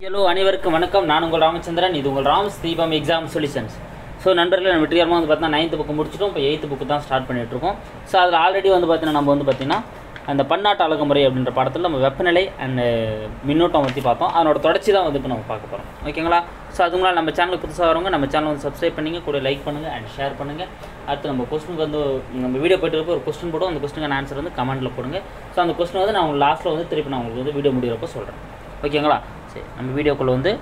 hello அனைவருக்கும் வணக்கம் நான் உங்கள் ராமச்சந்திரன் இது உங்கள் ராம்ஸ் தீபம் எக்ஸாம் சொல்யூஷன்ஸ் ஸோ நண்பர்களே நம்ம வெற்றிகரமாக வந்து பார்த்தீங்கன்னா நைன்த்து புக்கு முடிச்சிட்டோம் இப்போ எயித்து புக்கு தான் ஸ்டார்ட் பண்ணிட்டு இருக்கோம் ஸோ அதில் ஆல்ரெடி வந்து பார்த்தீங்கன்னா நம்ம வந்து பார்த்தீங்கன்னா அந்த பன்னாட்டு அழகுமுறை அப்படின்ற படத்தில் நம்ம வெப்பநிலை அண்ட் மின்னோட்டம் பற்றி பார்த்தோம் அதனோட தொடர்ச்சி தான் வந்து இப்போ நம்ம பார்க்க போகிறோம் ஓகேங்களா ஸோ அதுக்கு முன்னாடி நம்ம சேனலுக்கு புதுசாக வரவங்க நம்ம சேனல் வந்து சப்ஸ்கிரைப் பண்ணிங்க கூட லைக் பண்ணுங்கள் அண்ட் ஷேர் பண்ணுங்கள் அடுத்து நம்ம கொஸ்டினுக்கு வந்து நம்ம வீடியோ போயிட்டு இருப்போ ஒரு கொஸ்டின் போடும் அந்த கொஸ்டினுக்கான ஆன்சர் வந்து கமெண்ட்டில் போடுங்க ஸோ அந்த கொஸ்டின் வந்து நான் உங்களுக்கு லாஸ்ட்டில் வந்து திருப்பி நான் உங்களுக்கு வந்து வீடியோ முடிகிறப்போ சொல்கிறேன் ஓகேங்களா சரி நம்ம வீடியோக்குள்ளே வந்து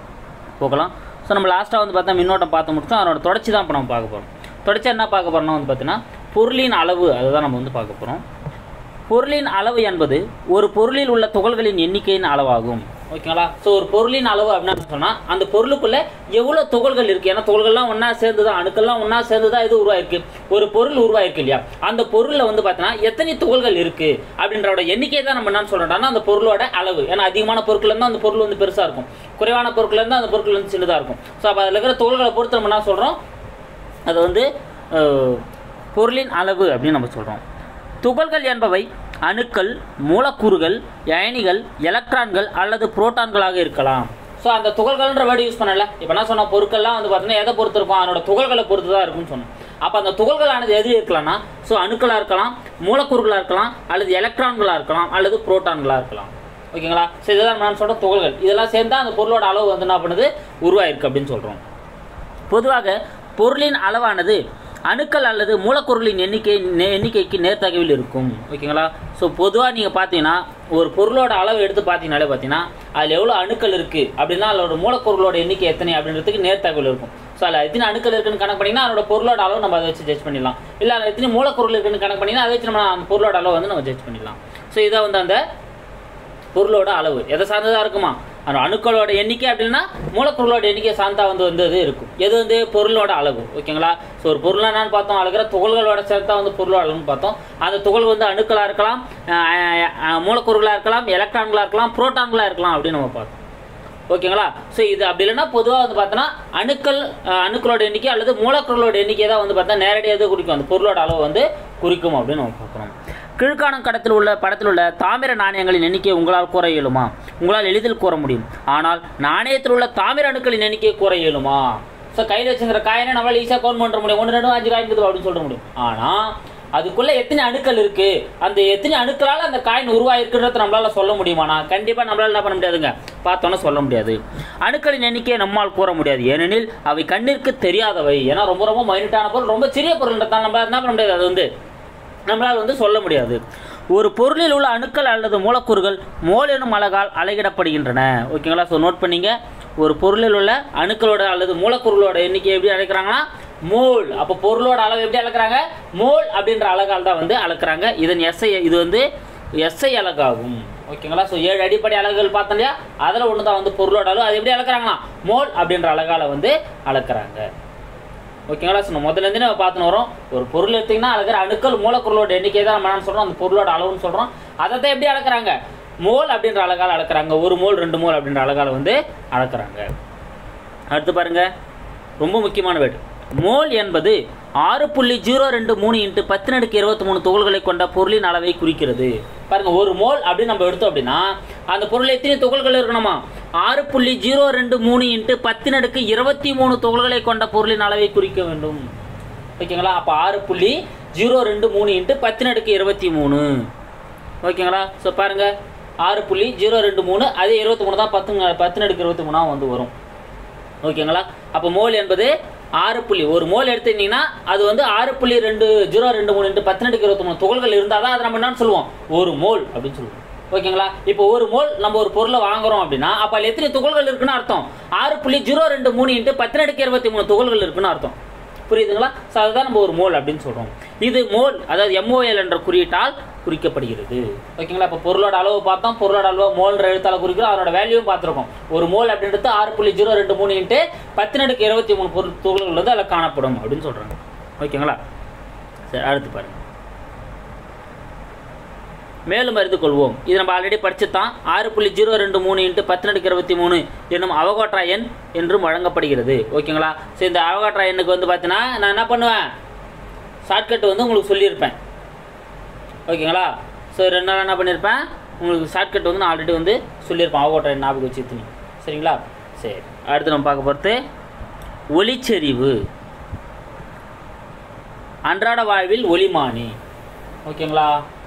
போகலாம் ஸோ நம்ம லாஸ்ட்டாக வந்து பார்த்தா மின்னோட்டம் பார்த்து முடிச்சோம் அதனோட தொடர்ச்சி தான் இப்போ நம்ம பார்க்க போகிறோம் தொடர்ச்சி என்ன பார்க்க போகிறோம்னா வந்து பார்த்தீங்கன்னா பொருளின் அளவு அதுதான் நம்ம வந்து பார்க்க போகிறோம் பொருளின் அளவு என்பது ஒரு பொருளில் உள்ள துகள்களின் எண்ணிக்கையின் அளவாகும் ஓகேங்களா ஸோ ஒரு பொருளின் அளவு அப்படின்னு சொன்னால் அந்த பொருளுக்குள்ள எவ்வளோ துகள்கள் இருக்குது ஏன்னா துகள்கள்லாம் ஒன்றா சேர்ந்து தான் அணுக்கள்லாம் ஒன்றா சேர்ந்து தான் இது உருவாயிருக்கு ஒரு பொருள் உருவாயிருக்கு இல்லையா அந்த பொருளில் வந்து பார்த்தீங்கன்னா எத்தனை துகள்கள் இருக்குது அப்படின்றோட எண்ணிக்கை தான் நம்ம என்ன சொல்கிறோம்னா அந்த பொருளோட அளவு ஏன்னா அதிகமான பொருட்கள் இருந்தால் அந்த பொருள் வந்து பெருசாக இருக்கும் குறைவான பொருட்கள் இருந்தால் அந்த பொருட்கள் வந்து சின்னதாக இருக்கும் ஸோ அப்போ அதில் இருக்கிற துகள்களை பொறுத்து நம்ம என்ன சொல்கிறோம் அது வந்து அஹ், பொருளின் அளவு அப்படின்னு நம்ம சொல்கிறோம் துகள்கள் என்பவை அணுக்கள் மூலக்கூறுகள் அயனிகள் எலக்ட்ரான்கள் அல்லது புரோட்டான்களாக இருக்கலாம் ஸோ அந்த துகள்கள்ன்ற வேர்டு யூஸ் பண்ணல இப்போ என்ன சொன்ன பொருட்கள்லாம் வந்து பார்த்தீங்கன்னா எதை பொறுத்து இருக்கும் அதனோட துகள்களை பொறுத்து தான் இருக்கும்னு சொன்னோம் அப்போ அந்த துகள்களானது எது இருக்கலாம்னா ஸோ அணுக்களாக இருக்கலாம் மூலக்கூறுகளாக இருக்கலாம் அல்லது எலக்ட்ரான்களாக இருக்கலாம் அல்லது புரோட்டான்களாக இருக்கலாம் ஓகேங்களா ஸோ இதுதான் நான் சொல்கிற துகள்கள் இதெல்லாம் சேர்ந்தா அந்த பொருளோட அளவு வந்து என்ன பண்ணுது உருவாயிருக்கு அப்படின்னு சொல்கிறோம் பொதுவாக பொருளின் அளவானது அணுக்கள் அல்லது மூலக்கூறுகளின் எண்ணிக்கை நே- எண்ணிக்கைக்கு நேர்த்தகவில் இருக்கும் ஓகேங்களா ஸோ பொதுவாக நீங்கள் பார்த்தீங்கன்னா ஒரு பொருளோட அளவு எடுத்து பார்த்தீங்கனாலே பார்த்தீங்கன்னா அதில் எவ்வளோ அணுக்கள் இருக்குது அப்படின்னா அதோட மூலக்கூறுகளோட எண்ணிக்கை எத்தனை அப்படின்றதுக்கு நேர்த்தகவில் இருக்கும் ஸோ அதில் எத்தனை அணுக்கள் இருக்குன்னு கணக்கு பண்ணிங்கன்னா அதோட பொருளோட அளவு நம்ம அதை வச்சு ஜட்ஜ் பண்ணிடலாம் இல்லை அதில் எத்தனை மூலக்கூறுகள் இருக்குன்னு கணக்கு பண்ணிங்கன்னா அதை வச்சு நம்ம அந்த பொருளோட அளவு வந்து நம்ம ஜட்ஜ் பண்ணிடலாம் ஸோ இதை வந்து அந்த பொருளோட அளவு எதை சார்ந்ததாக இருக்குமா அந்த அணுக்களோட எண்ணிக்கை அப்படின்னா மூலப்பொருளோட எண்ணிக்கை சார்ந்தா வந்து வந்து இது இருக்கும் எது வந்து பொருளோட அளவு ஓகேங்களா ஸோ ஒரு பொருள் என்னன்னு பார்த்தோம் அழுகிற துகள்களோட சேர்த்தா வந்து பொருளோட அளவுன்னு பார்த்தோம் அந்த துகள் வந்து அணுக்களாக இருக்கலாம் அஹ் அஹ் மூலக்கூறுகளாக இருக்கலாம் எலக்ட்ரான்களாக இருக்கலாம் புரோட்டான்களாக இருக்கலாம் அப்படின்னு நம்ம பார்த்தோம் ஓகேங்களா ஸோ இது அப்படி இல்லைன்னா பொதுவாக வந்து பார்த்தோன்னா அணுக்கள் அஹ், அணுக்களோட எண்ணிக்கை அல்லது மூலக்கூறுகளோட எண்ணிக்கை தான் வந்து பார்த்தா நேரடியாக இது குறிக்கும் அந்த பொருளோட அளவு வந்து குறிக்கும் அப்படின்னு நம்ம பார்க்குறோம் கீழ்காணும் கடத்தில் உள்ள படத்தில் உள்ள தாமிர நாணயங்களின் எண்ணிக்கையை உங்களால் கூற இயலுமா உங்களால் எளிதில் கூற முடியும் ஆனால் நாணயத்தில் உள்ள தாமிர அணுக்களின் எண்ணிக்கையை கூற இயலுமா ஸோ கையில் வச்சுங்கிற காயினை நம்மளால் ஈஸியாக கவுண்ட் பண்ண முடியும் ஒன்று ரெண்டு அஞ்சு காயின் இருக்குது அப்படின்னு சொல்ல முடியும் ஆனால் அதுக்குள்ள எத்தனை அணுக்கள் இருக்கு அந்த எத்தனை அணுக்களால் அந்த காயின் உருவாயிருக்குன்றத நம்மளால சொல்ல முடியுமானா கண்டிப்பா நம்மளால என்ன பண்ண முடியாதுங்க பார்த்தோன்னே சொல்ல முடியாது அணுக்களின் எண்ணிக்கையை நம்மால் கூற முடியாது ஏனெனில் அவை கண்ணிற்கு தெரியாதவை ஏன்னா ரொம்ப ரொம்ப மைனட்டான பொருள் ரொம்ப சிறிய பொருள்ன்றதால் நம்மளால என்ன பண்ண முடியாது அது வந்து நம்மளால் வந்து சொல்ல முடியாது ஒரு பொருளில் உள்ள அணுக்கள் அல்லது மூலக்கூறுகள் மோல் எனும் அழகால் அலகிடப்படுகின்றன ஓகேங்களா ஸோ நோட் பண்ணீங்க ஒரு பொருளில் உள்ள அணுக்களோட அல்லது மூலக்கூறுகளோட எண்ணிக்கை எப்படி அழைக்கிறாங்கன்னா மோல் அப்போ பொருளோட அளவு எப்படி அளக்குறாங்க மோல் அப்படின்ற அழகால் தான் வந்து அளக்குறாங்க இதன் எஸ்ஐ இது வந்து எஸ்ஐ அலகாகும் ஓகேங்களா ஸோ ஏழு அடிப்படை அலகுகள் பார்த்தோம் இல்லையா அதில் ஒன்று தான் வந்து பொருளோட அளவு அது எப்படி அளக்குறாங்கன்னா மோல் அப்படின்ற அழகால வந்து அளக்குறாங்க ஓகேங்களா ஸோ முதல்ல இருந்து நம்ம பார்த்துன்னு வரோம் ஒரு பொருள் எடுத்தீங்கன்னா அதுக்கிற அணுக்கள் மூலக்கூறுகளோட எண்ணிக்கை தான் நம்ம என்ன சொல்கிறோம் அந்த பொருளோட அளவுன்னு சொல்கிறோம் அதை தான் எப்படி அளக்குறாங்க மோல் அப்படின்ற அழகால் அளக்குறாங்க ஒரு மோல் ரெண்டு மோல் அப்படின்ற அழகால் வந்து அளக்குறாங்க அடுத்து பாருங்க ரொம்ப முக்கியமான வேர்டு மோல் என்பது ஆறு புள்ளி ஜீரோ ரெண்டு மூணு இன்ட்டு பத்து நடுக்கு இருபத்தி மூணு துகள்களை கொண்ட பொருளின் அளவை குறிக்கிறது பாருங்க ஒரு மோல் அப்படின்னு நம்ம எடுத்தோம் அப்படின்னா அந்த பொருள் எத்தனை துகள்கள் இருக்கணுமா ஆறு புள்ளி ஜீரோ ரெண்டு மூணு இன்ட்டு பத்து நடுக்கு இருபத்தி மூணு துகள்களை கொண்ட பொருளின் அளவை குறிக்க வேண்டும் ஓகேங்களா அப்போ ஆறு புள்ளி ஜீரோ ரெண்டு மூணு இன்ட்டு பத்து நடுக்கு இருபத்தி மூணு ஓகேங்களா ஸோ பாருங்க ஆறு புள்ளி ஜீரோ ரெண்டு மூணு அதே இருபத்தி மூணு தான் பத்து பத்து நடுக்கு இருபத்தி மூணா வந்து வரும் ஓகேங்களா அப்போ மோல் என்பது ஆறு புள்ளி ஒரு மோல் எடுத்துட்டீங்கன்னா அது வந்து ஆறு புள்ளி ரெண்டு ஜீரோ ரெண்டு மூணு ரெண்டு பத்து நடுக்கு இருபத்தி மூணு துகள்கள் இருந்தால் தான் அதை நம்ம என்னன்னு சொல்லுவோம் ஒரு மோல் அப்படின்னு சொல்லுவோம் ஓகேங்களா இப்போ ஒரு மோல் நம்ம ஒரு பொருளை வாங்குறோம் அப்படின்னா அப்போ அதில் எத்தனை துகள்கள் இருக்குன்னு அர்த்தம் ஆறு புள்ளி ஜீரோ ரெண்டு மூணு இன்ட்டு பத்து நடுக்கு இருபத்தி மூணு துகள்கள் இருக்குன்னு அர்த்தம் புரியுதுங்களா ஸோ அதுதான் நம்ம ஒரு மோல் அப்படின்னு சொல்கிறோம் இது மோல் அதாவது எம்ஓஎல் என்ற குறியீட்டால் குறிக்கப்படுகிறது ஓகேங்களா இப்போ பொருளோட அளவு பார்த்தோம் பொருளோட அளவு மோல்ன்ற எழுத்தால குறிக்கிறோம் அதோட வேல்யூவும் பார்த்துருக்கோம் ஒரு மோல் அப்படின்றது ஆறு புள்ளி ஜீரோ ரெண்டு மூணு இன்ட்டு பத்து நடுக்கு இருபத்தி மூணு பொருள் துகள்கள் வந்து அதில் காணப்படும் அப்படின்னு சொல்கிறாங்க ஓகேங்களா சரி அடுத்து பாருங்க மேலும் அறிந்து கொள்வோம் இது நம்ம ஆல்ரெடி படிச்சு தான் ஆறு புள்ளி ஜீரோ ரெண்டு மூணு இன்ட்டு பத்து நடுக்கு இருபத்தி மூணு என்னும் அவகோட்ரா எண் என்றும் வழங்கப்படுகிறது ஓகேங்களா ஸோ இந்த அவகோட்ரா எண்ணுக்கு வந்து பார்த்தீங்கன்னா நான் என்ன பண்ணுவேன் ஷார்ட்கட் வந்து உங்களுக்கு சொல்லியிருப்பேன் ஓகேங்களா ஸோ ரெண்டு நாள் என்ன பண்ணியிருப்பேன் உங்களுக்கு ஷார்ட்கட் வந்து நான் ஆல்ரெடி வந்து சொல்லியிருப்பேன் அவகோட்ரா எண் ஞாபகம் வச்சு சரிங்களா சரி அடுத்து நம்ம பார்க்க போகிறது ஒளிச்செறிவு அன்றாட வாழ்வில் ஒளிமானி ஓகேங்களா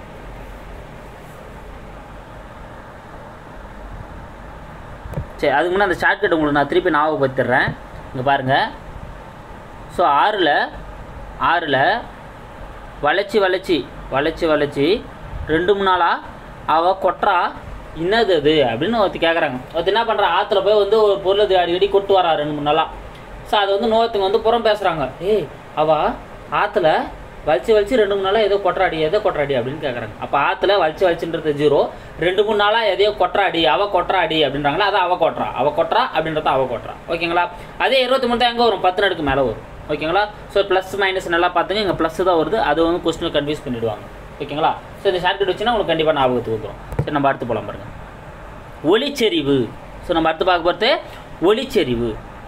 சரி அதுக்கு முன்னே அந்த ஷார்ட்கட் உங்களுக்கு நான் திருப்பி ஞாபகப்படுத்திடுறேன் இங்கே பாருங்கள் ஸோ ஆறில் ஆறில் வளைச்சி வளைச்சி வளைச்சி வளைச்சி ரெண்டு மூணு நாளாக அவள் கொட்டுறா என்னது அது அப்படின்னு ஒருத்தி கேட்குறாங்க ஒருத்தி என்ன பண்ணுறா ஆற்றுல போய் வந்து ஒரு பொருள் இது அடிக்கடி கொட்டு வரா ரெண்டு மூணு நாளாக ஸோ அது வந்து நோத்துங்க வந்து புறம் பேசுகிறாங்க ஏய் அவள் ஆற்றுல வலிச்சு வலிச்சு ரெண்டு மூணு நாளாக ஏதோ கொட்டுறாடி எதோ கொட்டுறாடி அப்படின்னு கேட்குறாங்க அப்போ ஆற்றுல வலிச்சு வலிச்சுன்றது ஜீரோ ரெண்டு மூணு நாளாக எதையோ கொட்டுறாடி அவ கொட்டுறாடி அப்படின்றாங்களா அதை அவ கொட்டுறா அவ கொட்டுறா அப்படின்றத அவ கொட்டுறா ஓகேங்களா அதே இருபத்தி மூணு தான் எங்கே வரும் பத்து நடுக்கு மேலே வரும் ஓகேங்களா ஸோ ப்ளஸ் மைனஸ் நல்லா பார்த்துங்க இங்கே ப்ளஸ் தான் வருது அது வந்து கொஸ்டின் கன்ஃபியூஸ் பண்ணிடுவாங்க ஓகேங்களா ஸோ இந்த ஷார்ட்கட் வச்சுன்னா உங்களுக்கு கண்டிப்பாக ஞாபகத்துக்கு வந்துடும் சரி நம்ம அடுத்து போகலாம் பாருங்க ஒளிச்செறிவு ஸோ நம்ம அடுத்து பார்க்க போகிறது ஒளிச்செறிவு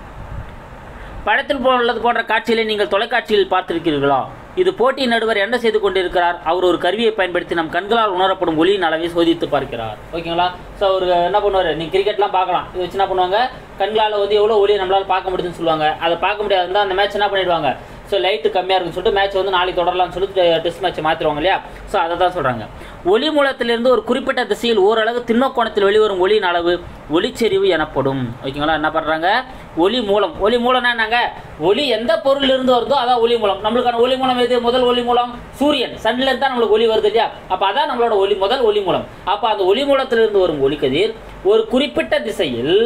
படத்தில் உள்ளது போன்ற காட்சிகளை நீங்கள் தொலைக்காட்சியில் பார்த்திருக்கிறீர்களா இது போட்டி நடுவர் என்ன செய்து கொண்டிருக்கிறார் அவர் ஒரு கருவியை பயன்படுத்தி நம் கண்களால் உணரப்படும் ஒளியின் அளவை சோதித்து பார்க்கிறார் ஓகேங்களா ஸோ அவர் என்ன பண்ணுவார் நீங்கள் கிரிக்கெட்லாம் பார்க்கலாம் இது வச்சு என்ன பண்ணுவாங்க கண்களால் வந்து எவ்வளோ ஒளியை நம்மளால் பார்க்க முடியுதுன்னு சொல்லுவாங்க அதை பார்க்க முடியாது இருந்தால் அந்த மேட்ச் என்ன பண்ணிடுவாங்க ஸோ லைட்டு கம்மியாக இருக்குன்னு சொல்லிட்டு மேட்ச் வந்து நாளைக்கு தொடரலாம்னு சொல்லிட்டு டெஸ்ட் மேட்ச் மாற்றிடுவாங்க இல்லையா ஸோ அதை தான் சொல்கிறாங்க ஒளி மூலத்திலிருந்து ஒரு குறிப்பிட்ட திசையில் ஓரளவு திண்ணக்கோணத்தில் வெளிவரும் ஒளியின் அளவு ஒளிச்செறிவு எனப்படும் ஓகேங்களா என்ன பண்ணுறாங்க ஒளி மூலம் ஒளி மூலம்னா என்னங்க ஒளி எந்த பொருளில் இருந்து வருதோ அதான் ஒளி மூலம் நம்மளுக்கான ஒளி மூலம் எது முதல் ஒளி மூலம் சூரியன் சன்ல இருந்து தான் நம்மளுக்கு ஒளி வருது இல்லையா அப்போ அதான் நம்மளோட ஒளி முதல் ஒளி மூலம் அப்போ அந்த ஒளி மூலத்திலிருந்து வரும் ஒளிக்கதிர் ஒரு குறிப்பிட்ட திசையில்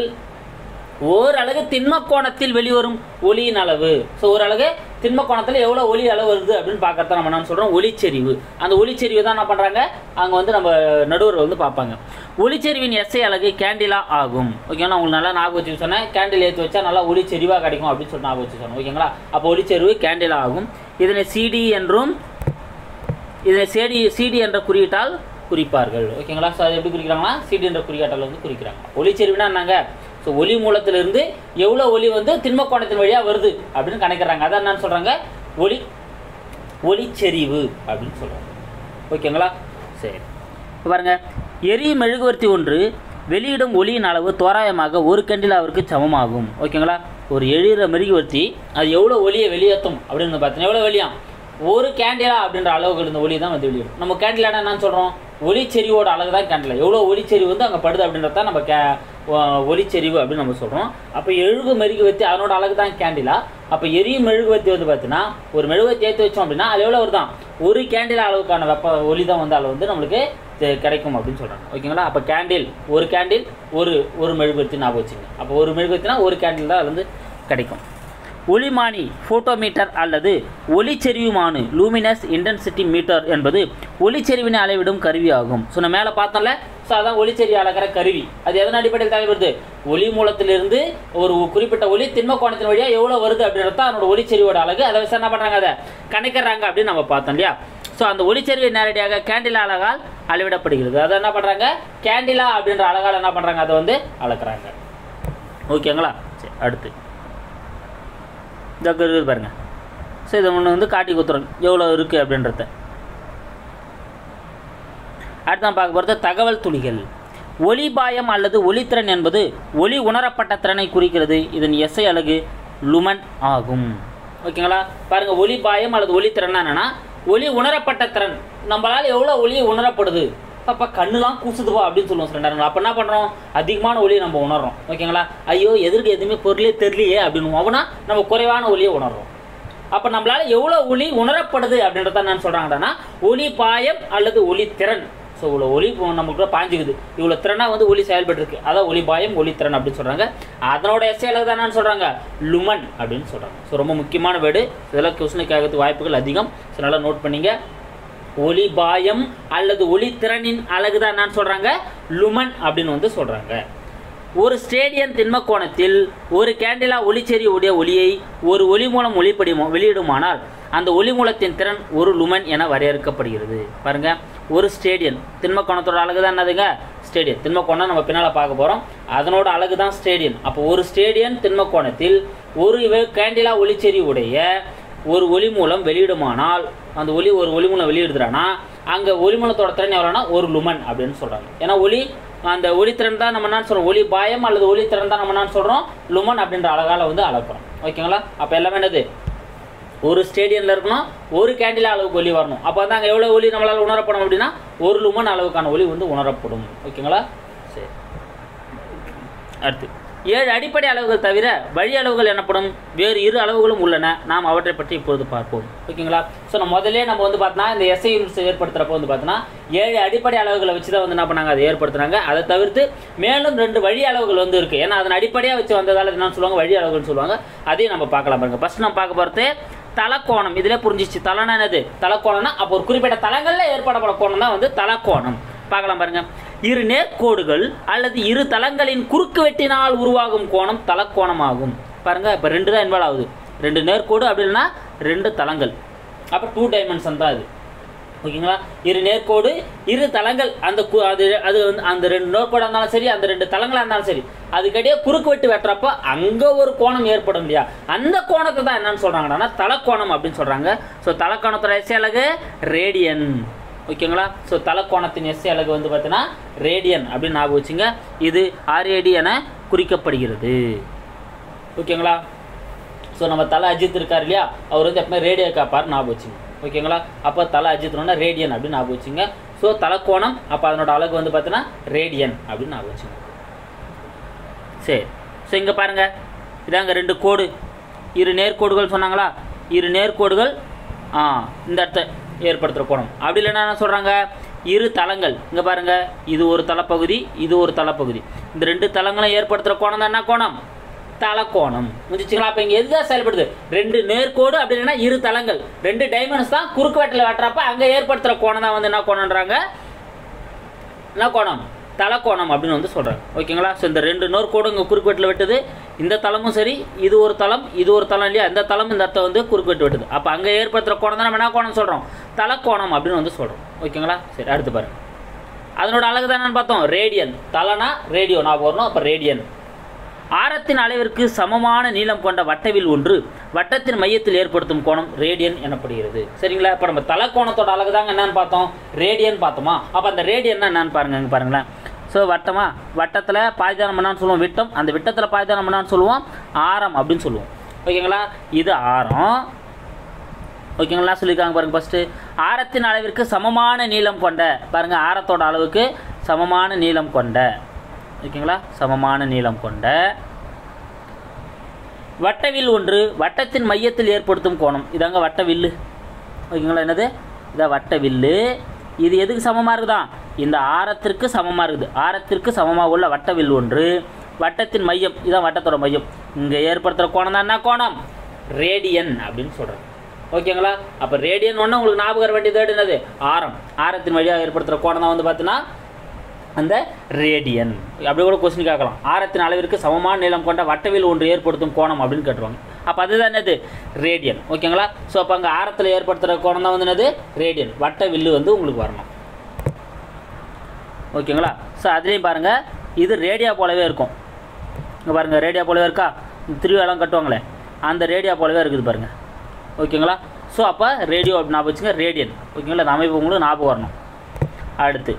ஓரளவு திண்ம கோணத்தில் வெளிவரும் ஒளியின் அளவு ஸோ ஓரளவு திண்ம கோணத்தில் எவ்வளோ ஒளி அளவு வருது அப்படின்னு பார்க்கறத நம்ம என்ன சொல்கிறோம் ஒளிச்செறிவு அந்த ஒளிச்செறிவு தான் என்ன பண்ணுறாங்க அங்கே வந்து நம்ம நடுவர் வந்து பார்ப்பாங்க ஒளிச்செறிவின் எஸ்ஐ அலகு கேண்டிலா ஆகும் ஓகேங்களா உங்களுக்கு நல்லா ஞாபகம் வச்சு சொன்னேன் கேண்டில் ஏற்றி வச்சா நல்லா ஒளிச்செறிவாக கிடைக்கும் அப்படின்னு சொல்லி ஞாபகம் வச்சு சொன்னேன் ஓகேங்களா அப்போ ஒளிச்செறிவு கேண்டிலா ஆகும் இதனை சிடி என்றும் இதனை சேடி சிடி என்ற குறியீட்டால் குறிப்பார்கள் ஓகேங்களா ஸோ அதை எப்படி குறிக்கிறாங்கன்னா சிடி என்ற குறியீட்டால் வந்து குறிக்கிறாங்க ஒளிச்செறிவுனா என்னங்க ஸோ ஒளி மூலத்திலிருந்து எவ்வளோ ஒளி வந்து திண்ம கோணத்தின் வழியாக வருது அப்படின்னு கணக்கிறாங்க அதான் என்னன்னு சொல்கிறாங்க ஒளி ஒளிச்செறிவு அப்படின்னு சொல்கிறாங்க ஓகேங்களா சரி இப்போ பாருங்க எரி மெழுகுவர்த்தி ஒன்று வெளியிடும் ஒளியின் அளவு தோராயமாக ஒரு கண்டிலாவிற்கு சமமாகும் ஓகேங்களா ஒரு எழிற மெழுகுவர்த்தி அது எவ்வளோ ஒளியை வெளியேற்றும் அப்படின்னு பார்த்தீங்கன்னா எவ்வளோ வெளியாம் ஒரு கேண்டிலா அப்படின்ற அளவுக்கு இருந்த ஒளி தான் வந்து வெளியிடும் நம்ம கேண்டிலானா என்னன்னு சொல்கிறோம் ஒளிச்செறிவோட அளவு தான் கேண்டிலா எவ்வளோ ஒளிச்செறிவு வந்து அங்கே படுது அப்படின்றத நம்ம கே ஒ- ஒளிச்செறிவு அப்படின்னு நம்ம சொல்கிறோம் அப்போ எழுகு மெழுகுவர்த்தி அதனோட அழகு தான் கேண்டிலா அப்போ எரியும் மெழுகுவர்த்தி வந்து பார்த்தீங்கன்னா ஒரு மெழுகுவர்த்தி ஏற்றி வச்சோம் அப்படின்னா அது எவ்வளோ வருதான் ஒரு கேண்டில் அளவுக்கான வெப்ப ஒளி தான் வந்து அதில் வந்து நம்மளுக்கு தெ- கிடைக்கும் அப்படின்னு சொல்கிறாங்க ஓகேங்களா அப்போ கேண்டில் ஒரு கேண்டில் ஒரு ஒரு மெழுகுவர்த்தி ஞாபகம் வச்சுங்க அப்போ ஒரு மெழுகுவர்த்தினா ஒரு கேண்டில் தான் அதுல வந்து கிடைக்கும் ஒளிமானி ஃபோட்டோமீட்டர் அல்லது ஒளிச்செறிவுமானு லூமினஸ் இன்டென்சிட்டி மீட்டர் என்பது ஒளிச்செறிவினை அளவிடும் கருவி ஆகும் ஸோ நான் மேலே பார்த்தோம்ல ஸோ அதான் ஒளிச்செறி அளக்கிற கருவி அது எதன் அடிப்படையில் தேவைப்படுது ஒளி மூலத்திலிருந்து ஒரு குறிப்பிட்ட ஒளி திண்ம கோணத்தின் வழியாக எவ்வளோ வருது அப்படின்றத அதனோட ஒளிச்செறிவோட அழகு அதை வச்சு என்ன பண்ணுறாங்க அதை கணக்கிறாங்க அப்படின்னு நம்ம பார்த்தோம் இல்லையா ஸோ அந்த ஒளிச்செறிவை நேரடியாக கேண்டிலா அழகால் அளவிடப்படுகிறது அதை என்ன பண்ணுறாங்க கேண்டிலா அப்படின்ற அழகால் என்ன பண்ணுறாங்க அதை வந்து அளக்குறாங்க ஓகேங்களா சரி அடுத்து இந்த இருக்குது பாருங்க ஸோ இதை ஒன்று வந்து காட்டி குத்துறோம் எவ்வளோ இருக்குது அப்படின்றத அடுத்து நான் பார்க்க போகிறது தகவல் துளிகள் ஒளிபாயம் அல்லது ஒளித்திறன் என்பது ஒளி உணரப்பட்ட திறனை குறிக்கிறது இதன் எஸ்ஐ அலகு லுமன் ஆகும் ஓகேங்களா பாருங்க ஒளிபாயம் அல்லது ஒளித்திறன் என்னன்னா ஒளி உணரப்பட்ட திறன் நம்மளால எவ்வளோ ஒளி உணரப்படுது அப்பா கண்ணுலாம் கூசுதுப்பா அப்படின்னு சொல்லுவோம் சில நேரங்கள் அப்போ என்ன பண்ணுறோம் அதிகமான ஒளியை நம்ம உணர்றோம் ஓகேங்களா ஐயோ எதிர்க்கு எதுவுமே பொருளே தெரியலையே அப்படின்னு அவனா நம்ம குறைவான ஒளியை உணர்றோம் அப்போ நம்மளால எவ்வளோ ஒளி உணரப்படுது அப்படின்றத நான் சொல்கிறாங்கன்னா ஒளி பாயம் அல்லது ஒளி திறன் ஸோ இவ்வளோ ஒளி இப்போ நமக்கு பாஞ்சுக்குது இவ்வளோ திறனாக வந்து ஒளி செயல்பட்டுருக்கு அதான் ஒளி பாயம் ஒளி திறன் அப்படின்னு சொல்கிறாங்க அதனோட எஸ்ஐல தான் நான் சொல்கிறாங்க லுமன் அப்படின்னு சொல்கிறாங்க ஸோ ரொம்ப முக்கியமான வேர்டு இதெல்லாம் கொஸ்டினுக்கு ஆகிறதுக்கு வாய்ப்புகள் அதிகம் ஸோ நல்லா நோட் பண்ணீங்க ஒளி பாயம் அல்லது ஒளி திறனின் அழகு தான் என்னன்னு சொல்கிறாங்க லுமன் அப்படின்னு வந்து சொல்கிறாங்க ஒரு ஸ்டேடியம் திண்ம கோணத்தில் ஒரு கேண்டிலா ஒளிச்செறி உடைய ஒளியை ஒரு ஒளி மூலம் ஒளிப்படிமோ வெளியிடுமானால் அந்த ஒளி மூலத்தின் திறன் ஒரு லுமன் என வரையறுக்கப்படுகிறது பாருங்க ஒரு ஸ்டேடியம் திண்ம கோணத்தோட அழகு தான் என்னதுங்க ஸ்டேடியம் திண்ம கோணம் நம்ம பின்னால் பார்க்க போகிறோம் அதனோட அழகு தான் ஸ்டேடியம் அப்போ ஒரு ஸ்டேடியம் திண்ம கோணத்தில் ஒரு வே- கேண்டிலா ஒளிச்செறி உடைய ஒரு ஒளி மூலம் வெளியிடுமானால் அந்த ஒளி ஒரு ஒளி மூலம் வெளியிடுதுறானா அங்கே ஒளிமூலத்தோட திறன் எவ்வளோனா ஒரு லுமன் அப்படின்னு சொல்கிறாங்க ஏன்னா ஒளி அந்த ஒளித்திறன் தான் நம்ம என்ன சொல்கிறோம் ஒளி பாயம் அல்லது ஒளித்திறன் தான் நம்ம என்ன சொல்கிறோம் லுமன் அப்படின்ற அழகால வந்து அளக்குறோம் ஓகேங்களா அப்போ எல்லாமே என்னது ஒரு ஸ்டேடியமில் இருக்கணும் ஒரு கேண்டில் அளவுக்கு ஒளி வரணும் அப்போ வந்து அங்கே எவ்வளோ ஒளி நம்மளால் உணரப்படும் அப்படின்னா ஒரு லுமன் அளவுக்கான ஒளி வந்து உணரப்படும் ஓகேங்களா சரி அடுத்து ஏழு அடிப்படை அளவுகள் தவிர வழி அளவுகள் எனப்படும் வேறு இரு அளவுகளும் உள்ளன நாம் அவற்றை பற்றி இப்பொழுது பார்ப்போம் ஓகேங்களா ஸோ நம்ம முதல்ல நம்ம வந்து பார்த்தோன்னா இந்த எஸ்ஐ யூனிட்ஸ் ஏற்படுத்துறப்போ வந்து பார்த்தோன்னா ஏழு அடிப்படை அளவுகளை வச்சு தான் வந்து என்ன பண்ணாங்க அதை ஏற்படுத்துனாங்க அதை தவிர்த்து மேலும் ரெண்டு வழி அளவுகள் வந்து இருக்குது ஏன்னா அதன் அடிப்படையாக வச்சு வந்ததால் என்ன சொல்லுவாங்க வழி அளவுகள்னு சொல்லுவாங்க அதையும் நம்ம பார்க்கலாம் பாருங்க ஃபர்ஸ்ட் நம்ம பார்க்க போகிறது தலக்கோணம் இதிலே புரிஞ்சிச்சு தலனா என்னது தலக்கோணம்னா அப்போ ஒரு குறிப்பிட்ட தலங்களில் ஏற்படப்பட கோணம் தான் வந்து தலக்கோணம் பார்க்கலாம் பாருங்க இரு நேர்கோடுகள் அல்லது இரு தளங்களின் குறுக்கு வெட்டினால் உருவாகும் கோணம் தலக்கோணமாகும் பாருங்க இப்போ ரெண்டு தான் இன்வால்வ் ஆகுது ரெண்டு நேர்கோடு அப்படின்னா ரெண்டு தளங்கள் அப்போ டூ டைமென்ஷன் தான் அது ஓகேங்களா இரு நேர்கோடு இரு தளங்கள் அந்த கு- அது அது வந்து அந்த ரெண்டு நேர்கோடாக இருந்தாலும் சரி அந்த ரெண்டு தளங்களாக இருந்தாலும் சரி அதுக்கிடையே குறுக்கு வெட்டு வெட்டுறப்போ அங்கே ஒரு கோணம் ஏற்படும் இல்லையா அந்த கோணத்தை தான் என்னன்னு சொல்கிறாங்கன்னா தலக்கோணம் அப்படின்னு சொல்கிறாங்க ஸோ தலக்கோணத்தோட எஸ்ஐ அலகு ரேடியன் ஓகேங்களா ஸோ தலக்கோணத்தின் எஸ்ஐ அலகு வந்து பார்த்தீங்கன்னா ரேடியன் அப்படின்னு ஞாபகம் வச்சுங்க இது ஆர்ஏடி என குறிக்கப்படுகிறது ஓகேங்களா ஸோ நம்ம தலை அஜித் இருக்கார் இல்லையா அவர் வந்து எப்பவுமே ரேடியோ காப்பார் ஞாபகம் வச்சுங்க ஓகேங்களா அப்போ தலை அஜித்னா ரேடியன் அப்படின்னு ஞாபகம் வச்சுங்க ஸோ தலைக்கோணம் அப்போ அதனோட அழகு வந்து பார்த்தீங்கன்னா ரேடியன் அப்படின்னு ஞாபகம் வச்சுங்க சரி ஸோ இங்கே பாருங்க இதாங்க ரெண்டு கோடு இரு நேர்கோடுகள் சொன்னாங்களா இரு நேர்கோடுகள் ஆ இந்த இடத்த ஏற்படுத்துகிற கோணம் அப்படி இல்லைன்னா என்ன சொல்கிறாங்க இரு தளங்கள் இங்கே பாருங்க இது ஒரு தளப்பகுதி இது ஒரு தளப்பகுதி இந்த ரெண்டு தளங்களும் ஏற்படுத்துகிற கோணம் தான் என்ன கோணம் தலக்கோணம் முடிச்சுங்களா அப்போ இங்கே எதுதான் செயல்படுது ரெண்டு நேர்கோடு அப்படி இல்லைன்னா இரு தளங்கள் ரெண்டு டைமண்ட்ஸ் தான் குறுக்கு வெட்டில் வெட்டுறப்ப அங்கே ஏற்படுத்துகிற கோணம் தான் வந்து என்ன கோணம்ன்றாங்க என்ன கோணம் தலக்கோணம் அப்படின்னு வந்து சொல்கிறாங்க ஓகேங்களா ஸோ இந்த ரெண்டு நேர்கோடு இங்கே குறுக்குவெட்டில் வெட்டுது இந்த தளமும் சரி இது ஒரு தளம் இது ஒரு தளம் இல்லையா இந்த தளம் இந்த இடத்த வந்து குறுக்குவெட்டு வெட்டுது அப்போ அங்கே ஏற்படுத்துகிற கோணம் தான் நம்ம என்ன கோணம் சொல்கிறோம் தலக்கோணம் அப்படின்னு வந்து சொல்கிறோம் ஓகேங்களா சரி அடுத்து பாருங்க அதனோட அழகு தான் என்னன்னு பார்த்தோம் ரேடியன் தலனா ரேடியோ நான் வரணும் அப்போ ரேடியன் ஆரத்தின் அளவிற்கு சமமான நீளம் கொண்ட வட்டவில் ஒன்று வட்டத்தின் மையத்தில் ஏற்படுத்தும் கோணம் ரேடியன் எனப்படுகிறது சரிங்களா இப்போ நம்ம தலக்கோணத்தோட அழகு தாங்க என்னன்னு பார்த்தோம் ரேடியன் பார்த்தோமா அப்போ அந்த ரேடியன் என்னன்னு பாருங்க இங்க பாருங்களேன் ஸோ வட்டமா வட்டத்தில் பாய்தானம் பண்ணான்னு சொல்லுவோம் விட்டம் அந்த விட்டத்தில் பாய்தானம் பண்ணான்னு சொல்லுவோம் ஆரம் அப்படின்னு சொல்லுவோம் ஓகேங்களா இது ஆரம் ஓகேங்களா சொல்லியிருக்காங்க பாருங்க ஃபஸ்ட்டு ஆரத்தின் அளவிற்கு சமமான நீளம் கொண்ட பாருங்க ஆரத்தோட அளவுக்கு சமமான நீளம் கொண்ட ஓகேங்களா சமமான நீளம் கொண்ட வட்டவில் ஒன்று வட்டத்தின் மையத்தில் ஏற்படுத்தும் கோணம் இதாங்க வட்டவில்லு ஓகேங்களா என்னது இதான் வட்டவில்லு இது எதுக்கு சமமாக இருக்குதா இந்த ஆரத்திற்கு சமமாக இருக்குது ஆரத்திற்கு சமமாக உள்ள வட்டவில் ஒன்று வட்டத்தின் மையம் இதான் வட்டத்தோட மையம் இங்கே ஏற்படுத்துகிற கோணம் தான் என்ன கோணம் ரேடியன் அப்படின்னு சொல்கிறேன் ஓகேங்களா அப்போ ரேடியன் ஒன்று உங்களுக்கு ஞாபகம் வர வேண்டியது என்னது ஆரம் ஆரத்தின் வழியாக ஏற்படுத்துகிற கோணம் தான் வந்து பார்த்தீங்கன்னா அந்த ரேடியன் அப்படி கூட கொஸ்டின் கேட்கலாம் ஆரத்தின் அளவிற்கு சமமான நீளம் கொண்ட வட்டவில் ஒன்று ஏற்படுத்தும் கோணம் அப்படின்னு கேட்டுருவாங்க அப்போ அதுதான் என்னது ரேடியன் ஓகேங்களா ஸோ அப்போ அங்கே ஆரத்தில் ஏற்படுத்துகிற கோணம் தான் வந்து என்னது ரேடியன் வட்ட வில்லு வந்து உங்களுக்கு வரணும் ஓகேங்களா ஸோ அதுலேயும் பாருங்கள் இது ரேடியா போலவே இருக்கும் இங்கே பாருங்கள் ரேடியா போலவே இருக்கா இந்த திருவிழாலாம் கட்டுவாங்களே அந்த ரேடியா போலவே இருக்குது பாருங்கள் ஓகேங்களா ஸோ அப்போ ரேடியோ அப்படி ஞாபகம் வச்சுங்க ரேடியன் ஓகேங்களா இந்த அமைப்பு உங்களுக்கு ஞாபகம் வரணும் அடுத்து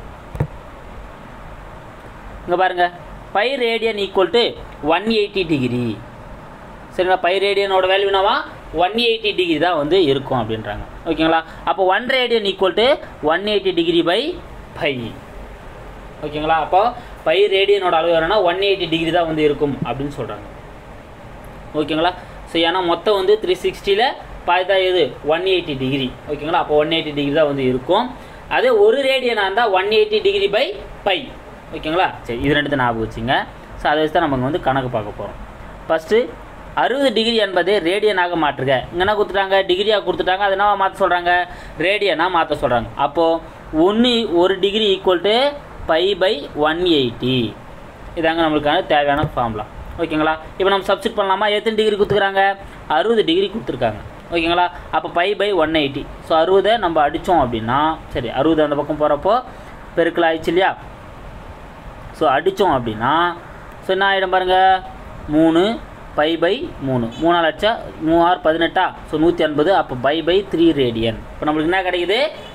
இங்கே பாருங்க pi radian equal to one eighty degree சரிங்களா பை ரேடியனோட வேல்யூ என்னவா ஒன் எயிட்டி டிகிரி தான் வந்து இருக்கும் அப்படின்றாங்க ஓகேங்களா அப்போ one radian equal to one eighty degree by pi ஓகேங்களா அப்போ பை ரேடியனோட அளவு என்னன்னா ஒன் எயிட்டி டிகிரி தான் வந்து இருக்கும் அப்படின்னு சொல்கிறாங்க ஓகேங்களா ஸோ ஏன்னா மொத்தம் வந்து த்ரீ சிக்ஸ்டியில் பாய்தா எது ஒன் எயிட்டி டிகிரி ஓகேங்களா அப்போ ஒன் எயிட்டி டிகிரி தான் வந்து இருக்கும் அதே ஒரு ரேடியனாக இருந்தால் one eighty degree by pi ஓகேங்களா சரி இது ரெண்டு ஞாபகம் வச்சுங்க ஸோ அதை வச்சு தான் நம்ம வந்து கணக்கு பார்க்க போகிறோம் ஃபஸ்ட்டு அறுபது டிகிரி என்பதை ரேடியனாக மாற்றுக இங்கே என்ன கொடுத்துட்டாங்க டிகிரியாக கொடுத்துட்டாங்க அதை என்ன மாற்ற சொல்கிறாங்க ரேடியனாக மாற்ற சொல்கிறாங்க அப்போது ஒன்று ஒரு degree equal to pi by one eighty இதாங்க நம்மளுக்கான தேவையான ஃபார்முலா ஓகேங்களா இப்போ நம்ம சப்ஸ்டிட் பண்ணலாமா எத்தனை டிகிரி கொடுத்துக்கிறாங்க அறுபது டிகிரி கொடுத்துருக்காங்க ஓகேங்களா அப்போ pi by one eighty so அறுபதை நம்ம அடித்தோம் அப்படின்னா சரி அறுபது அந்த பக்கம் போகிறப்போ பெருக்கல் ஆயிடுச்சு இல்லையா ஸோ அடித்தோம் அப்படின்னா ஸோ என்ன ஆகிடும் பாருங்கள் மூணு பை பை மூணு மூணால் அடிச்சா மூவாறு பதினெட்டா ஸோ நூற்றி எண்பது அப்போ பை பை த்ரீ ரேடியன் இப்போ நம்மளுக்கு என்ன கிடைக்குது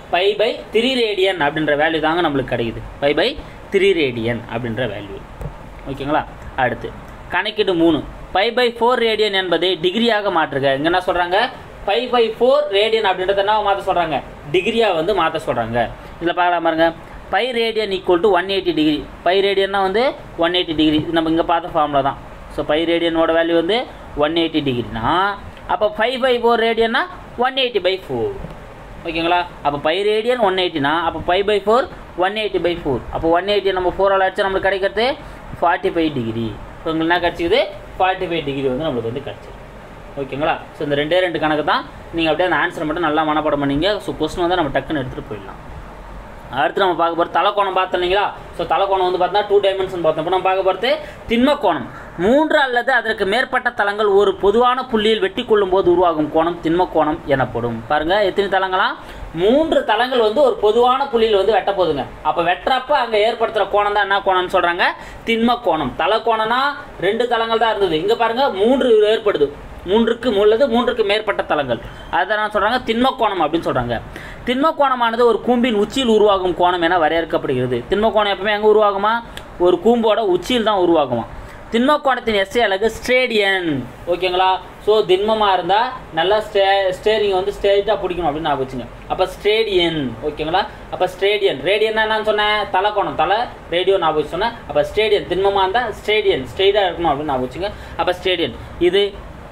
பை பை த்ரீ ரேடியன் அப்படின்ற வேல்யூ தாங்க நம்மளுக்கு கிடைக்குது பை பை த்ரீ ரேடியன் அப்படின்ற வேல்யூ ஓகேங்களா அடுத்து கணக்கீடு மூணு பை பை ஃபோர் ரேடியன் என்பதை டிகிரியாக மாற்றுக இங்கே என்ன சொல்கிறாங்க பை பை ஃபோர் ரேடியன் அப்படின்றத என்ன மாற்ற சொல்கிறாங்க டிகிரியாக வந்து மாற்ற சொல்கிறாங்க இதில் பார்க்கலாம் பாருங்க pi radian equal to one eighty degree pi ரேடியன்னா வந்து ஒன் எயிட்டி டிகிரி இது நம்ம இங்கே பார்த்த ஃபார்முலா தான் ஸோ பை ரேடியனோட வேல்யூ வந்து ஒன் எயிட்டி டிகிரினா அப்போ ஃபைவ் பை ஃபோர் ரேடியன்னா ஒன் எயிட்டி பை ஃபோர் ஓகேங்களா அப்போ பை ரேடியன் ஒன் எயிட்டினா அப்போ pi by four one eighty by four அப்போ ஒன் எயிட்டி நம்ம ஃபோரால் அடிச்சா நம்மளுக்கு கிடைக்கிறது ஃபார்ட்டி ஃபைவ் டிகிரி ஸோ உங்களுக்கு என்ன கிடச்சிக்குது ஃபார்ட்டி ஃபைவ் டிகிரி வந்து நம்மளுக்கு வந்து கிடச்சிருக்கு ஓகேங்களா ஸோ இந்த ரெண்டே ரெண்டு கணக்கு தான் நீங்கள் அப்படியே அந்த ஆன்சரை மட்டும் நல்லா மனப்பாடம் பண்ணீங்க ஸோ கொஸ்டின் வந்து நம்ம டக்குன்னு எடுத்துகிட்டு போயிடலாம் அடுத்து நம்ம பார்க்க போகிறது தலைக்கோணம் பார்த்தோம் இல்லைங்களா ஸோ தலைக்கோணம் வந்து பார்த்தா டூ டைமென்ஷன் பார்த்தோம் இப்போ நம்ம பார்க்க போகிறது திண்ம கோணம் மூன்று அல்லது அதற்கு மேற்பட்ட தளங்கள் ஒரு பொதுவான புள்ளியில் வெட்டி கொள்ளும் போது உருவாகும் கோணம் திண்ம கோணம் எனப்படும் பாருங்க எத்தனை தளங்களா மூன்று தளங்கள் வந்து ஒரு பொதுவான புள்ளியில் வந்து வெட்ட போதுங்க அப்போ வெட்டுறப்ப அங்கே ஏற்படுத்துகிற கோணம் தான் என்ன கோணம்னு சொல்கிறாங்க திண்ம கோணம் தலை கோணம்னா ரெண்டு தளங்கள் தான் இருந்தது இங்கே பாருங்க மூன்று ஏற்படுது மூன்றுக்கு உள்ளது மூன்றுக்கு மேற்பட்ட தளங்கள் அதை நான் சொல்கிறாங்க திண்ம கோணம் அப்படின்னு சொல்கிறாங்க திண்ம கோணமானது ஒரு கூம்பின் உச்சியில் உருவாகும் கோணம் என வரையறுக்கப்படுகிறது திண்ம கோணம் எப்பவுமே எங்கே உருவாகுமா ஒரு கூம்போட உச்சியில் தான் உருவாகுமா திண்ம கோணத்தின் எஸ்ஐ அலகு ஸ்டேடியன் ஓகேங்களா ஸோ திண்மமாக இருந்தால் நல்லா ஸ்டே ஸ்டேரிங் வந்து ஸ்ட்ரெயிட்டாக பிடிக்கணும் அப்படின்னு நான் வச்சுங்க அப்போ ஸ்டேடியன் ஓகேங்களா அப்போ ஸ்டேடியன் ரேடியன் என்னன்னு சொன்னேன் தலை கோணம் தலை ரேடியோ நான் வச்சு சொன்னேன் அப்போ ஸ்டேடியன் திண்மமாக இருந்தால் ஸ்டேடியன் ஸ்ட்ரெயிட்டாக இருக்கணும் அப்படின்னு நான் வச்சுங்க அப்போ ஸ்டேடியன் இது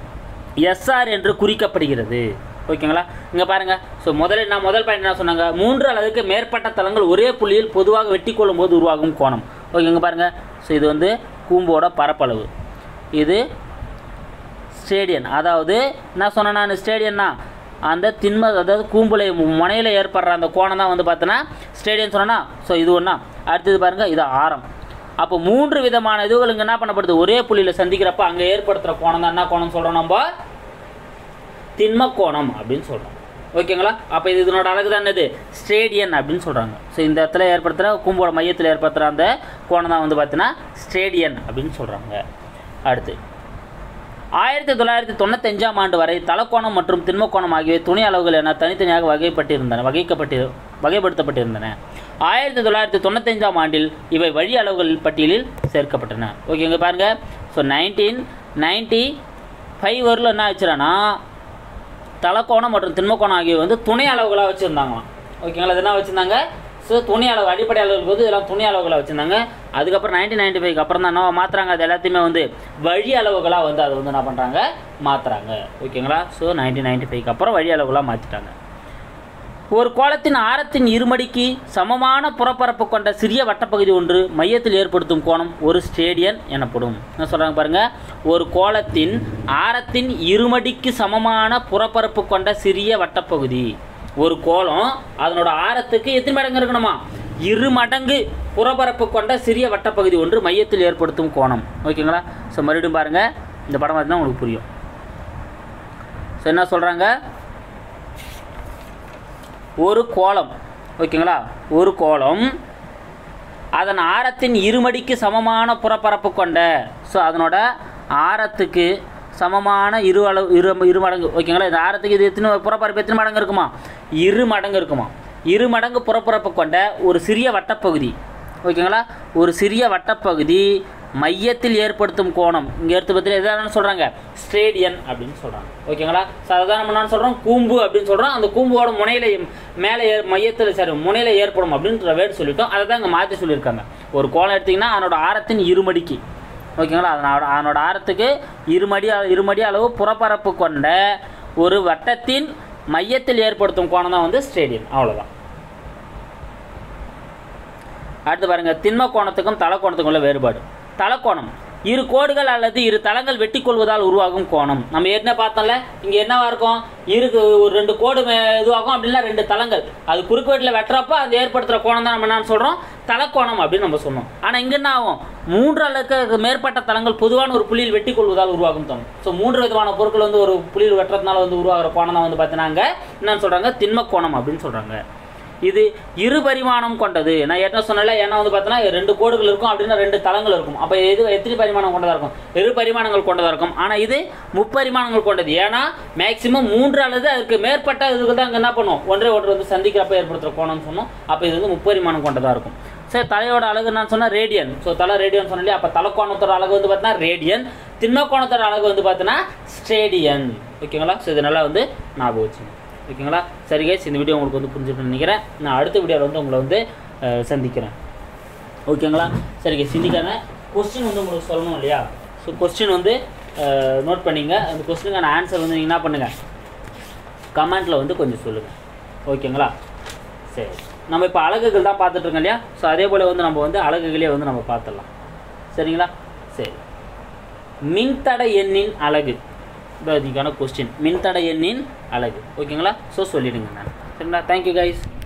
எஸ்ஆர் என்று குறிக்கப்படுகிறது ஓகேங்களா இங்கே பாருங்கள் ஸோ முதல்ல நான் முதல் பாயிண்ட் என்ன சொன்னாங்க மூன்று அளவுக்கு மேற்பட்ட தளங்கள் ஒரே புள்ளியில் பொதுவாக வெட்டி கொள்ளும் போது உருவாகும் கோணம் ஓகேங்க பாருங்கள் ஸோ இது வந்து கூம்போட பரப்பளவு இது ஸ்டேடியன் அதாவது என்ன சொன்னேன் நான் ஸ்டேடியன்னா அந்த திண்ம அதாவது கூம்புலை முனையில் ஏற்படுற அந்த கோணம் தான் வந்து பார்த்தோன்னா ஸ்டேடியம் சொன்னேன்னா ஸோ இது ஒன்றா அடுத்தது பாருங்கள் இது ஆரம் அப்போ மூன்று விதமான இதுகளுங்க என்ன பண்ணப்படுது ஒரே புள்ளியில் சந்திக்கிறப்ப அங்கே ஏற்படுத்துகிற கோணம் தான் என்ன கோணம் சொல்கிறோம் நம்ம திண்ம கோணம் அப்படின்னு சொல்கிறோம் ஓகேங்களா அப்போ இது இதனோட அழகு தான் என்னது ஸ்டேடியன் அப்படின்னு சொல்கிறாங்க ஸோ இந்த இடத்துல ஏற்படுத்துகிற கூம்போட மையத்தில் ஏற்படுத்துகிற அந்த கோணம் தான் வந்து பார்த்தீங்கன்னா ஸ்டேடியன் அப்படின்னு சொல்கிறாங்க அடுத்து ஆயிரத்தி தொள்ளாயிரத்தி தொண்ணூத்தஞ்சாம் ஆண்டு வரை தலக்கோணம் மற்றும் திண்மக்கோணம் ஆகியவை துணை அளவுகள் என தனித்தனியாக வகைப்பட்டிருந்தன வகைக்கப்பட்டு வகைப்படுத்தப்பட்டிருந்தன ஆயிரத்தி தொள்ளாயிரத்தி தொண்ணூத்தஞ்சாம் ஆண்டில் இவை வழி அளவுகள் பட்டியலில் சேர்க்கப்பட்டன ஓகே இங்கே பாருங்கள் ஸோ நைன்டீன் நைன்ட்டி ஃபைவ் வரல என்ன ஆச்சுன்னா தலக்கோணம் மற்றும் திண்மக்கோணம் ஆகியவை வந்து துணை அளவுகளாக வச்சுருந்தாங்களாம் ஓகேங்களா இது என்ன வச்சுருந்தாங்க ஸோ துணி அளவு அடிப்படை அளவுக்கு வந்து இதெல்லாம் துணி அளவுகளாக வச்சுருந்தாங்க அதுக்கப்புறம் நைன்டீன் நைன்டி ஃபைவ்க்கு அப்புறம் தான் என்ன மாற்றுறாங்க அது எல்லாத்தையுமே வந்து வழி அளவுகளாக வந்து அதை வந்து என்ன பண்ணுறாங்க மாற்றுறாங்க ஓகேங்களா ஸோ நைன்டீன் நைன்டி ஃபைவ்க்கு அப்புறம் வழி அளவுகளாக மாற்றிட்டாங்க ஒரு கோலத்தின் ஆரத்தின் இருமடிக்கு சமமான புறப்பரப்பு கொண்ட சிறிய வட்டப்பகுதி ஒன்று மையத்தில் ஏற்படுத்தும் கோணம் ஒரு ஸ்டேடியன் எனப்படும் என்ன சொல்கிறாங்க பாருங்கள் ஒரு கோலத்தின் ஆரத்தின் இருமடிக்கு சமமான புறப்பரப்பு கொண்ட சிறிய வட்டப்பகுதி ஒரு கோலம் அதனோட ஆரத்துக்கு எத்தனை மடங்கு இருக்கணுமா இரு மடங்கு புறப்பரப்பு கொண்ட சிறிய வட்டப்பகுதி ஒன்று மையத்தில் ஏற்படுத்தும் கோணம் ஓகேங்களா ஸோ மறுபடியும் பாருங்கள் இந்த படம் பார்த்தீங்கன்னா உங்களுக்கு புரியும் ஸோ என்ன சொல்கிறாங்க ஒரு கோலம் ஓகேங்களா ஒரு கோலம் அதன் ஆரத்தின் இருமடிக்கு சமமான புறப்பரப்பு கொண்ட ஸோ அதனோட ஆரத்துக்கு சமமான இரு அளவு இரு இரு மடங்கு ஓகேங்களா இந்த ஆரத்துக்கு இது எத்தனை புறப்பரப்பு எத்தனை மடங்கு இருக்குமா இரு மடங்கு இருக்குமா இரு மடங்கு புறப்பரப்பு கொண்ட ஒரு சிறிய வட்டப்பகுதி ஓகேங்களா ஒரு சிறிய வட்டப்பகுதி மையத்தில் ஏற்படுத்தும் கோணம் இங்கே எடுத்து பற்றி எதாவது சொல்கிறாங்க ஸ்டேடியன் அப்படின்னு சொல்கிறாங்க ஓகேங்களா ஸோ அதை தான் நம்ம என்ன சொல்கிறோம் கூம்பு அப்படின்னு சொல்கிறோம் அந்த கூம்போட முனையில் மேலே ஏ மையத்தில் சரி முனையில் ஏற்படும் அப்படின்ற வேர்டு சொல்லிட்டோம் அதை தான் இங்கே மாற்றி சொல்லியிருக்காங்க ஒரு கோலம் எடுத்திங்கன்னா அதனோட ஆரத்தின் இருமடிக்கு ஓகேங்களா அதனோட அதனோட ஆரத்துக்கு இருமடி அள- இருமடி அளவு புறப்பரப்பு கொண்ட ஒரு வட்டத்தின் மையத்தில் ஏற்படுத்தும் கோணம் தான் வந்து ஸ்டேடியம் அவ்வளோதான் அடுத்து பாருங்க திண்ம கோணத்துக்கும் தலக்கோணத்துக்கும் உள்ள வேறுபாடு தலக்கோணம் இரு கோடுகள் அல்லது இரு தளங்கள் வெட்டி கொள்வதால் உருவாகும் கோணம் நம்ம ஏற்கனவே பார்த்தோம்ல இங்கே என்னவா இருக்கும் இருக்கு ஒரு ரெண்டு கோடு மே- இதுவாகும் அப்படின்னா ரெண்டு தளங்கள் அது குறுக்குவெட்டில் வெட்டுறப்ப அது ஏற்படுத்துகிற கோணம் தான் நம்ம என்ன சொல்கிறோம் தலக்கோணம் அப்படின்னு நம்ம சொன்னோம் ஆனால் இங்கே என்ன ஆகும் மூன்று அல்லது மேற்பட்ட தளங்கள் பொதுவான ஒரு புள்ளியில் வெட்டி கொள்வதால் உருவாகும் தோணும் ஸோ மூன்று விதமான பொருட்கள் வந்து ஒரு புள்ளியில் வெட்டுறதுனால வந்து உருவாகிற கோணம் தான் வந்து பார்த்தீங்கன்னா அங்கே என்னன்னு சொல்கிறாங்க திண்ம கோணம் அப்படின்னு சொல்கிறாங்க இது இரு பரிமாணம் கொண்டது நான் ஏற்கனவே சொன்னல ஏன்னா வந்து பார்த்தோன்னா ரெண்டு கோடுகள் இருக்கும் அப்படின்னா ரெண்டு தளங்கள் இருக்கும் அப்போ இது எத்தனை பரிமாணம் கொண்டதாக இருக்கும் இரு பரிமாணங்கள் கொண்டதாக இருக்கும் ஆனால் இது முப்பரிமாணங்கள் கொண்டது ஏன்னா மேக்சிமம் மூன்று அல்லது அதுக்கு மேற்பட்ட இதுக்கு தான் அங்கே என்ன பண்ணும் ஒன்றே ஒன்று வந்து சந்திக்கிறப்ப ஏற்படுத்துகிற கோணம்னு சொன்னோம் அப்போ இது வந்து முப்பரிமாணம் கொண்டதாக இருக்கும் சரி தலையோட அழகு நான் சொன்னால் ரேடியன் ஸோ தலை ரேடியன் சொன்னேன் அப்போ தலைக்கோணத்தோட அழகு வந்து பார்த்தீங்கன்னா ரேடியன் திண்ணக்கோணத்தோட அழகு வந்து பார்த்தீங்கன்னா ஸ்டேடியன் ஓகேங்களா ஸோ இது நல்லா வந்து ஞாபகம் வச்சுங்க ஓகேங்களா சரி கைஸ் இந்த வீடியோ உங்களுக்கு வந்து புரிஞ்சுக்கணும்னு நினைக்கிறேன் நான் அடுத்த வீடியோவில் வந்து உங்களை வந்து அஹ், சந்திக்கிறேன் ஓகேங்களா சரி கைஸ் இன்னைக்கான கொஸ்டின் வந்து உங்களுக்கு சொல்லணும் இல்லையா ஸோ கொஸ்டின் வந்து நோட் பண்ணிங்க அந்த கொஸ்டினுக்கான ஆன்சர் வந்து நீங்கள் என்ன பண்ணுங்கள் கமெண்ட்டில் வந்து கொஞ்சம் சொல்லுங்கள் ஓகேங்களா சரி நம்ம இப்போ அழகுகள் தான் பார்த்துட்டு இருக்கோம் இல்லையா ஸோ அதே போல் வந்து நம்ம வந்து அழகுகளே வந்து நம்ம பார்த்துடலாம் சரிங்களா சரி மின்தடை எண்ணின் அழகு இது அதுக்கான கொஸ்டின் மின்தடை எண்ணின் அழகு ஓகேங்களா ஸோ சொல்லிடுங்க நான் சரிங்களா தேங்க்யூ கைஸ்